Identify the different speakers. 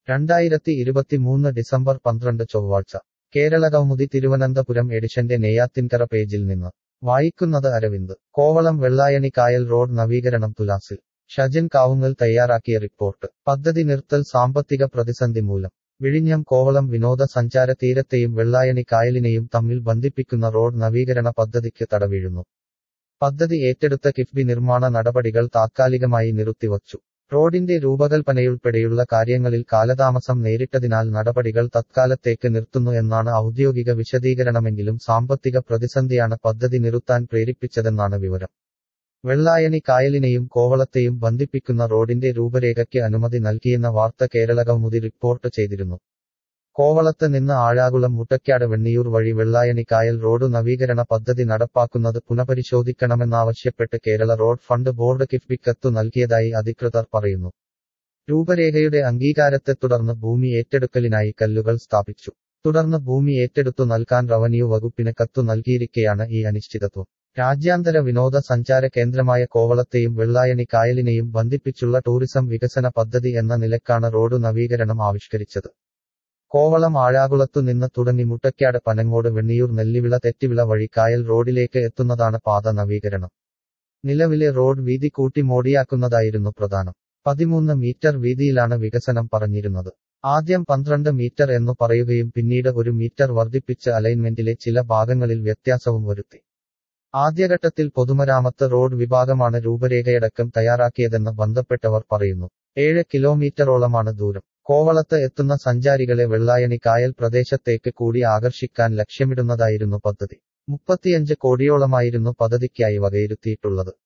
Speaker 1: രണ്ടായിരത്തി ഇരുപത്തിമൂന്ന് ഡിസംബർ പന്ത്രണ്ട് ചൊവ്വാഴ്ച കേരള കൗമുദി തിരുവനന്തപുരം എഡിഷന്റെ നെയ്യാത്തിൻകര പേജിൽ നിന്ന് വായിക്കുന്നത് അരവിന്ദ് കോവളം വെള്ളായണി കായൽ റോഡ് നവീകരണം തുലാസിൽ ഷജിൻ കാവുങ്ങൽ തയ്യാറാക്കിയ റിപ്പോർട്ട് പദ്ധതി നിർത്തൽ സാമ്പത്തിക പ്രതിസന്ധി മൂലം വിഴിഞ്ഞം കോവളം വിനോദ സഞ്ചാര തീരത്തെയും വെള്ളായണി കായലിനെയും തമ്മിൽ ബന്ധിപ്പിക്കുന്ന റോഡ് നവീകരണ പദ്ധതിക്ക് തടവീഴുന്നു പദ്ധതി ഏറ്റെടുത്ത കിഫ്ബി നിർമ്മാണ നടപടികൾ താത്കാലികമായി നിർത്തിവച്ചു റോഡിന്റെ രൂപകൽപ്പനയുൾപ്പെടെയുള്ള കാര്യങ്ങളിൽ കാലതാമസം നേരിട്ടതിനാൽ നടപടികൾ തത്കാലത്തേക്ക് നിർത്തുന്നു എന്നാണ് ഔദ്യോഗിക വിശദീകരണമെങ്കിലും സാമ്പത്തിക പ്രതിസന്ധിയാണ് പദ്ധതി നിർത്താൻ പ്രേരിപ്പിച്ചതെന്നാണ് വിവരം വെള്ളായണി കായലിനെയും കോവളത്തെയും ബന്ധിപ്പിക്കുന്ന റോഡിന്റെ രൂപരേഖയ്ക്ക് അനുമതി നൽകിയെന്ന വാർത്ത കേരള കൗമുദി റിപ്പോർട്ട് ചെയ്തിരുന്നു കോവളത്ത് നിന്ന് ആഴാകുളം മുട്ടയ്ക്കാട് വെണ്ണിയൂർ വഴി വെള്ളായണി കായൽ റോഡ് നവീകരണ പദ്ധതി നടപ്പാക്കുന്നത് പുനഃപരിശോധിക്കണമെന്നാവശ്യപ്പെട്ട് കേരള റോഡ് ഫണ്ട് ബോർഡ് കിഫ്ബിക്കത്തു നൽകിയതായി അധികൃതർ പറയുന്നു രൂപരേഖയുടെ അംഗീകാരത്തെ തുടർന്ന് ഭൂമി ഏറ്റെടുക്കലിനായി കല്ലുകൾ സ്ഥാപിച്ചു തുടർന്ന് ഭൂമി ഏറ്റെടുത്തു നൽകാൻ റവന്യൂ വകുപ്പിന് കത്തു നൽകിയിരിക്കെയാണ് ഈ അനിശ്ചിതത്വം രാജ്യാന്തര വിനോദ സഞ്ചാര കേന്ദ്രമായ കോവളത്തെയും വെള്ളായണി കായലിനെയും ബന്ധിപ്പിച്ചുള്ള ടൂറിസം വികസന പദ്ധതി എന്ന നിലക്കാണ് റോഡ് നവീകരണം ആവിഷ്കരിച്ചത് കോവളം ആഴാകുളത്തു നിന്ന് തുടങ്ങി മുട്ടയ്ക്കാട് പനങ്ങോട് വെണ്ണിയൂർ നെല്ലിവിള തെറ്റിവിള വഴി കായൽ റോഡിലേക്ക് എത്തുന്നതാണ് പാത നവീകരണം നിലവിലെ റോഡ് വീതി കൂട്ടി മോടിയാക്കുന്നതായിരുന്നു പ്രധാനം പതിമൂന്ന് മീറ്റർ വീതിയിലാണ് വികസനം പറഞ്ഞിരുന്നത് ആദ്യം പന്ത്രണ്ട് മീറ്റർ എന്നു പറയുകയും പിന്നീട് ഒരു മീറ്റർ വർദ്ധിപ്പിച്ച് അലൈൻമെന്റിലെ ചില ഭാഗങ്ങളിൽ വ്യത്യാസവും വരുത്തി ആദ്യഘട്ടത്തിൽ പൊതുമരാമത്ത് റോഡ് വിഭാഗമാണ് രൂപരേഖയടക്കം തയ്യാറാക്കിയതെന്ന് ബന്ധപ്പെട്ടവർ പറയുന്നു ഏഴ് കിലോമീറ്ററോളമാണ് ദൂരം കോവളത്ത് എത്തുന്ന സഞ്ചാരികളെ വെള്ളായണി കായൽ പ്രദേശത്തേക്ക് കൂടി ആകർഷിക്കാൻ ലക്ഷ്യമിടുന്നതായിരുന്നു പദ്ധതി മുപ്പത്തിയഞ്ച് കോടിയോളമായിരുന്നു പദ്ധതിക്കായി വകയിരുത്തിയിട്ടുള്ളത്